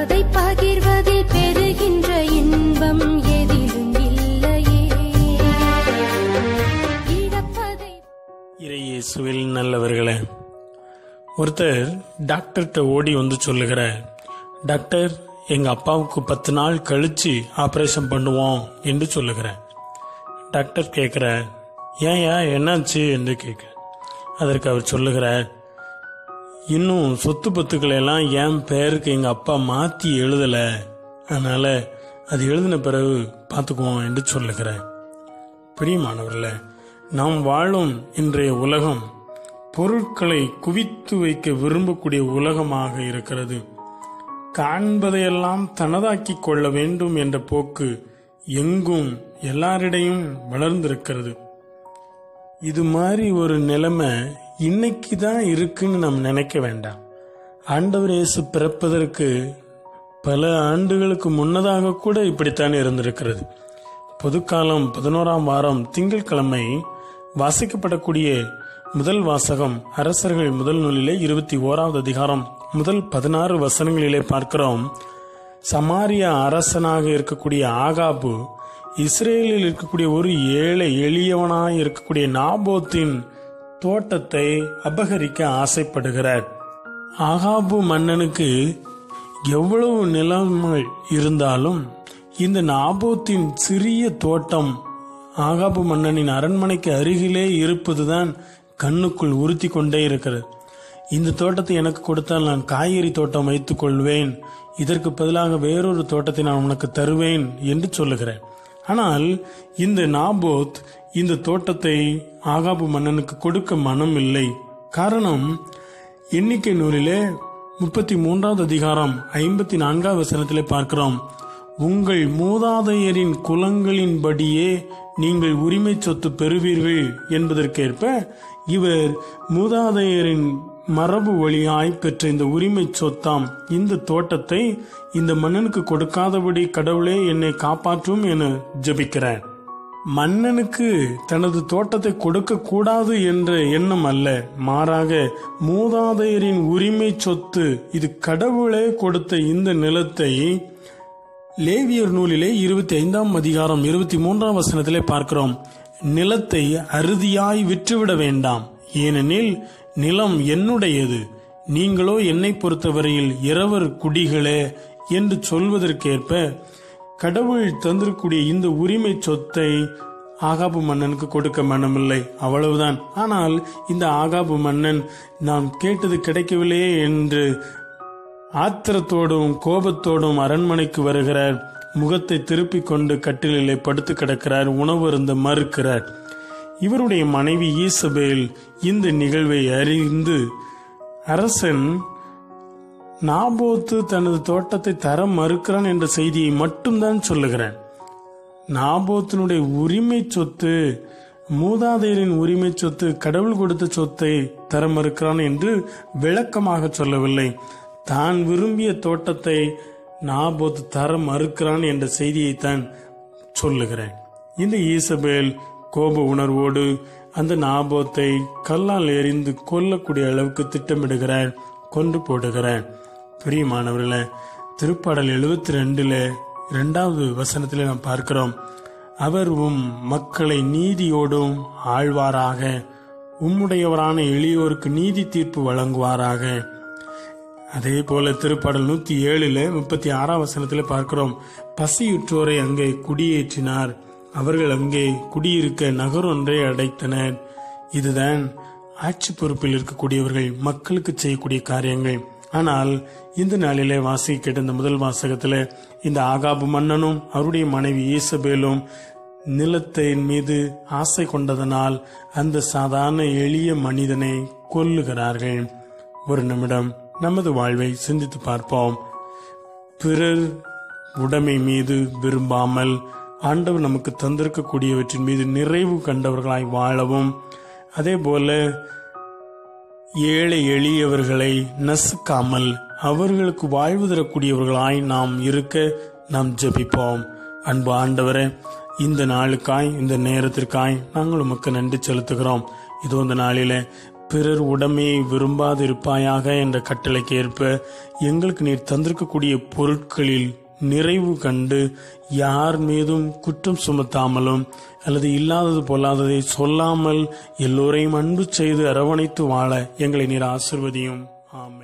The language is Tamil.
அதை பகிர்வதில் பெறுகின்ற இன்பம் எதிலும் இல்லையே இழப்பதை இறையேசுவில் நல்லவர்களே ஒருத்தர் டாக்டர்கிட்ட ஓடி வந்து சொல்லுகிற டாக்டர் எங்க அப்பாவுக்கு பத்து நாள் கழிச்சு ஆபரேஷன் பண்ணுவோம் என்று சொல்லுகிறார் டாக்டர் கேட்கிற ஏன்யா என்னாச்சு என்று கேட்க அதற்கு அவர் சொல்லுகிறார் இன்னும் சொத்து பத்துக்களை எல்லாம் என் பெயருக்கு எங்க அப்பா மாத்தி எழுதல அதனால அது எழுதின பிறகு பார்த்துக்குவோம் என்று சொல்லுகிறார் பிரியமானவர்களே நாம் வாழும் இன்றைய உலகம் பொருட்களை குவித்து வைக்க விரும்பக்கூடிய உலகமாக இருக்கிறது காண்பதையெல்லாம் தனதாக்கிக் கொள்ள வேண்டும் என்ற போக்கு எங்கும் எல்லாரிடையும் வளர்ந்திருக்கிறது இது மாதிரி ஒரு நிலைமை இன்னைக்கு தான் இருக்குன்னு நம்ம நினைக்க வேண்டாம் ஆண்டவர் இயேசு பிறப்பதற்கு பல ஆண்டுகளுக்கு முன்னதாக கூட இப்படித்தான் இருந்திருக்கிறது பொதுக்காலம் பதினோராம் வாரம் திங்கட்கிழமை வாசிக்கப்படக்கூடிய முதல் வாசகம் அரசர்கள் முதல் நூலிலே இருபத்தி ஓராவது அதிகாரம் முதல் பதினாறு வசனங்களிலே பார்க்கிறோம் சமாரியா அரசனாக இருக்கக்கூடிய ஆகாபு இஸ்ரேலில் இருக்கக்கூடிய ஒரு ஏழை எளியவனாய் இருக்கக்கூடிய நாபோத்தின் தோட்டத்தை அபகரிக்க ஆசைப்படுகிறார் ஆகாபு மன்னனுக்கு எவ்வளவு நிலங்கள் இருந்தாலும் இந்த நாபோத்தின் சிறிய தோட்டம் ஆகாபு மன்னனின் அரண்மனைக்கு அருகிலே இருப்பதுதான் கண்ணுக்குள் உறுத்தி கொண்டே இருக்கிறது இந்த தோட்டத்தை எனக்கு கொடுத்தால் நான் காய்கறி தோட்டம் வைத்துக் கொள்வேன் இதற்கு பதிலாக வேறொரு தோட்டத்தை நான் உனக்கு தருவேன் என்று சொல்லுகிறேன் ஆனால் இந்த நாபோத் இந்த தோட்டத்தை ஆகாபு மன்னனுக்கு கொடுக்க மனம் இல்லை காரணம் எண்ணிக்கை நூலிலே முப்பத்தி மூன்றாவது அதிகாரம் ஐம்பத்தி நான்காவது வசனத்திலே பார்க்கிறோம் உங்கள் மூதாதையரின் குலங்களின்படியே நீங்கள் உரிமை சொத்து பெறுவீர்கள் என்பதற்கேற்ப இவர் மூதாதையரின் மரபு வழியாய் பெற்ற இந்த உரிமை சொத்தாம் இந்த தோட்டத்தை இந்த மன்னனுக்கு கொடுக்காதபடி கடவுளே என்னை காப்பாற்றும் என ஜெபிக்கிறார் மன்னனுக்கு தனது தோட்டத்தை கொடுக்க கூடாது என்ற எண்ணம் அல்ல மாறாக மூதாதையரின் உரிமை சொத்து இது கடவுளே கொடுத்த இந்த நிலத்தை லேவியர் நூலிலே இருபத்தி ஐந்தாம் அதிகாரம் இருபத்தி மூன்றாம் வசனத்திலே பார்க்கிறோம் நிலத்தை அறுதியாய் விற்றுவிட வேண்டாம் ஏனெனில் நிலம் என்னுடையது நீங்களோ என்னை பொறுத்தவரையில் இரவர் குடிகளே என்று சொல்வதற்கேற்ப கடவுள் தந்திருக்கூடிய இந்த உரிமை சொத்தை ஆகாபு மன்னனுக்கு கொடுக்க மனமில்லை அவ்வளவுதான் ஆனால் இந்த ஆகாபு மன்னன் நாம் கேட்டது கிடைக்கவில்லையே என்று ஆத்திரத்தோடும் கோபத்தோடும் அரண்மனைக்கு வருகிறார் முகத்தை திருப்பிக் கொண்டு கட்டிலிலே படுத்து கிடக்கிறார் உணவு அருந்த மறுக்கிறார் இவருடைய மனைவி ஈசபேல் இந்த நிகழ்வை அறிந்து அரசன் நாபோத்து தனது தோட்டத்தை தர மறுக்கிறான் என்ற செய்தியை மட்டும்தான் சொல்லுகிறேன் நாபோத்தினுடைய உரிமை சொத்து மூதாதையரின் உரிமை சொத்து கடவுள் கொடுத்த சொத்தை தர மறுக்கிறான் என்று விளக்கமாக சொல்லவில்லை தான் விரும்பிய தோட்டத்தை நாபோத் தர மறுக்கிறான் என்ற செய்தியைத்தான் சொல்லுகிறேன் இந்த ஈசபேல் கோப உணர்வோடு அந்த நாபோத்தை கல்லால் எறிந்து கொல்லக்கூடிய அளவுக்கு திட்டமிடுகிறார் கொன்று போடுகிறார் பிரியமானவர்களே திருப்பாடல் எழுபத்தி ரெண்டுல இரண்டாவது வசனத்திலே நாம் பார்க்கிறோம் அவர் உம் மக்களை நீதியோடும் ஆழ்வாராக உம்முடையவரான எளியோருக்கு நீதி தீர்ப்பு வழங்குவாராக அதே போல திருப்பாடல் நூத்தி ஏழுல முப்பத்தி ஆறாம் வசனத்துல பார்க்கிறோம் பசியுற்றோரை அங்கே குடியேற்றினார் அவர்கள் அங்கே குடியிருக்க நகர் ஒன்றை அடைத்தனர் இதுதான் ஆட்சி பொறுப்பில் இருக்கக்கூடியவர்கள் மக்களுக்கு செய்யக்கூடிய காரியங்கள் ஆனால் இந்த நாளிலே வாசிக்கிட்ட இந்த முதல் வாசகத்துல இந்த ஆகாபு மன்னனும் அவருடைய மனைவி ஈசபேலும் நிலத்தின் மீது ஆசை கொண்டதனால் அந்த சாதாரண எளிய மனிதனை கொல்லுகிறார்கள் ஒரு நிமிடம் நமது வாழ்வை சிந்தித்து பார்ப்போம் பிறர் உடைமை மீது விரும்பாமல் ஆண்டவர் நமக்கு தந்திருக்கக்கூடியவற்றின் மீது நிறைவு கண்டவர்களாய் வாழவும் அதே போல ஏழை எளியவர்களை நசுக்காமல் அவர்களுக்கு வாழ்வு தரக்கூடியவர்களாய் நாம் இருக்க நாம் ஜெபிப்போம் அன்பு ஆண்டவரே இந்த நாளுக்காய் இந்த நேரத்திற்காய் நாங்கள் உமக்கு நன்றி செலுத்துகிறோம் இதோ இந்த நாளிலே பிறர் உடமையை விரும்பாதிருப்பாயாக என்ற கட்டளைக்கு ஏற்ப எங்களுக்கு நீர் தந்திருக்கக்கூடிய பொருட்களில் நிறைவு கண்டு யார் மீதும் குற்றம் சுமத்தாமலும் அல்லது இல்லாதது பொல்லாததை சொல்லாமல் எல்லோரையும் அன்பு செய்து அரவணைத்து வாழ எங்களை நீர் ஆசிர்வதியும் ஆமென்